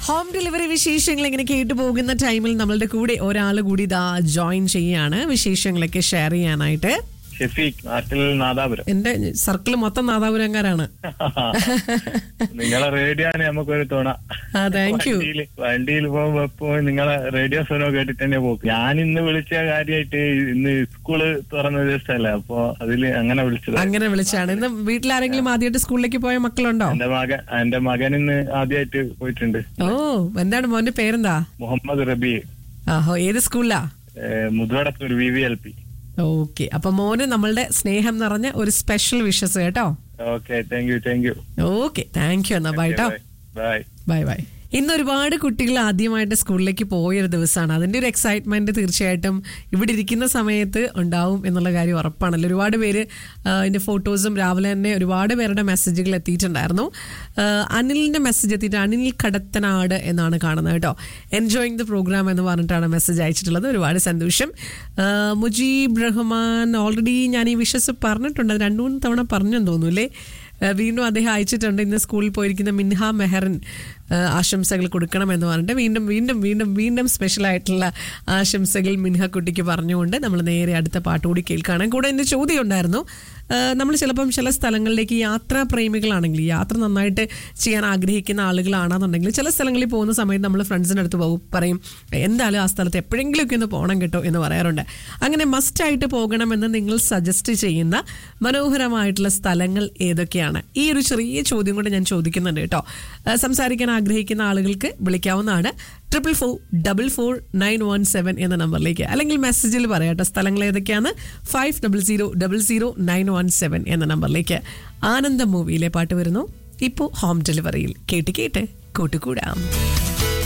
home delivery വിശേഷങ്ങൾ ഇങ്ങനെ കേട്ടു പോകുന്ന ടൈമിൽ നമ്മളുടെ കൂടെ ഒരാൾ കൂടി ഇതാ ജോയിൻ ചെയ്യാണ് വിശേഷങ്ങളൊക്കെ ഷെയർ ചെയ്യാനായിട്ട് ഷെഫീഖ് നാട്ടിൽ നാദാപുരം എന്റെ സർക്കിൾ മൊത്തം നാദാപുരംകാരാണ് നിങ്ങളെ റേഡിയോ ആണ് നമുക്കൊരു തുണ ആ താങ്ക് യു വണ്ടിയിൽ വണ്ടിയിൽ പോകുമ്പോ എപ്പോഴും നിങ്ങളെ റേഡിയോ സോനോ കേട്ടിട്ട് തന്നെ പോക്ക് ഞാൻ ഇന്ന് വിളിച്ച കാര്യമായിട്ട് ഇന്ന് സ്കൂള് തുറന്ന ദിവസമല്ലേ അപ്പൊ അതില് അങ്ങനെ വിളിച്ചത് അങ്ങനെ വിളിച്ചാണ് ഇന്ന് വീട്ടിലാരെങ്കിലും ആദ്യമായിട്ട് സ്കൂളിലേക്ക് പോയ മക്കളുണ്ടോ എന്റെ മകൻ എന്റെ മകൻ ഇന്ന് ആദ്യമായിട്ട് പോയിട്ടുണ്ട് ഓ എന്താണ് മോന്റെ പേരെന്താ മുഹമ്മദ് റബി ആഹോ ഏത് സ്കൂളിലാ Muthuvadathur V V L P okay അപ്പൊ മോന് നമ്മളുടെ സ്നേഹം നിറഞ്ഞ ഒരു സ്പെഷ്യൽ വിഷസ് കേട്ടോ okay thank you thank you okay thank you എന്നാ ബൈ കേട്ടോ ബൈ ബൈ ബൈ ഇന്ന് ഒരുപാട് കുട്ടികൾ ആദ്യമായിട്ട് സ്കൂളിലേക്ക് പോയൊരു ദിവസമാണ് അതിന്റെ ഒരു എക്സൈറ്റ്മെന്റ് തീർച്ചയായിട്ടും ഇവിടെ ഇരിക്കുന്ന സമയത്ത് ഉണ്ടാവും എന്നുള്ള കാര്യം ഉറപ്പാണല്ലോ ഒരുപാട് പേര് ആ, അതിന്റെ ഫോട്ടോസും രാവിലെ തന്നെ ഒരുപാട് പേരുടെ മെസ്സേജുകൾ എത്തിയിട്ടുണ്ടായിരുന്നു ആ, അനിലിന്റെ മെസ്സേജ് എത്തിയിട്ട് അനിൽ കടത്തനാട് എന്നാണ് കാണുന്നത് കേട്ടോ എൻജോയിങ് ദ പ്രോഗ്രാം എന്ന് പറഞ്ഞിട്ടാണ് മെസ്സേജ് അയച്ചിട്ടുള്ളത് ഒരുപാട് സന്തോഷം ആ, മുജീബ് റഹ്മാൻ ഓൾറെഡി ഞാൻ ഈ വിഷസ് പറഞ്ഞിട്ടുണ്ട് അത് രണ്ടു മൂന്ന് തവണ പറഞ്ഞെന്ന് തോന്നുന്നു അല്ലേ ഏഹ് വീണ്ടും അദ്ദേഹം അയച്ചിട്ടുണ്ട് ഇന്ന് സ്കൂളിൽ പോയിരിക്കുന്ന മിൻഹ മെഹറിൻ ഏഹ് ആശംസകൾ കൊടുക്കണമെന്ന് പറഞ്ഞിട്ട് വീണ്ടും വീണ്ടും വീണ്ടും വീണ്ടും സ്പെഷ്യൽ ആയിട്ടുള്ള ആശംസകൾ മിൻഹ കുട്ടിക്ക് പറഞ്ഞുകൊണ്ട് നമ്മൾ നേരെ അടുത്ത പാട്ട് കൂടി കേൾക്കുകയാണ് കൂടെ എൻ്റെ ചോദ്യം ഉണ്ടായിരുന്നു നമ്മൾ ചിലപ്പം ചില സ്ഥലങ്ങളിലേക്ക് യാത്രാ പ്രേമികളാണെങ്കിൽ യാത്ര നന്നായിട്ട് ചെയ്യാൻ ആഗ്രഹിക്കുന്ന ആളുകളാണെന്നുണ്ടെങ്കിൽ ചില സ്ഥലങ്ങളിൽ പോകുന്ന സമയത്ത് നമ്മൾ ഫ്രണ്ട്സിൻ്റെ അടുത്ത് പോകും പറയും എന്തായാലും ആ സ്ഥലത്ത് എപ്പോഴെങ്കിലുമൊക്കെ ഒന്ന് പോകണം കേട്ടോ എന്ന് പറയാറുണ്ട് അങ്ങനെ മസ്റ്റായിട്ട് പോകണമെന്ന് നിങ്ങൾ സജസ്റ്റ് ചെയ്യുന്ന മനോഹരമായിട്ടുള്ള സ്ഥലങ്ങൾ ഏതൊക്കെയാണ് ഈ ഒരു ചെറിയ ചോദ്യം കൊണ്ട് ഞാൻ ചോദിക്കുന്നുണ്ട് കേട്ടോ ആ, സംസാരിക്കാൻ ആഗ്രഹിക്കുന്ന ആളുകൾക്ക് വിളിക്കാവുന്നതാണ് triple four double four nine one seven എന്ന നമ്പറിലേക്ക് അല്ലെങ്കിൽ മെസ്സേജിൽ പറയാട്ടോ സ്ഥലങ്ങൾ ഏതൊക്കെയാണ് five double zero double zero nine one seven എന്ന നമ്പറിലേക്ക് ആനന്ദം മൂവിയിലെ പാട്ട് വരുന്നു ഇപ്പോൾ ഹോം ഡെലിവറിയിൽ കേട്ട് കേട്ട് കൂട്ടുകൂടാം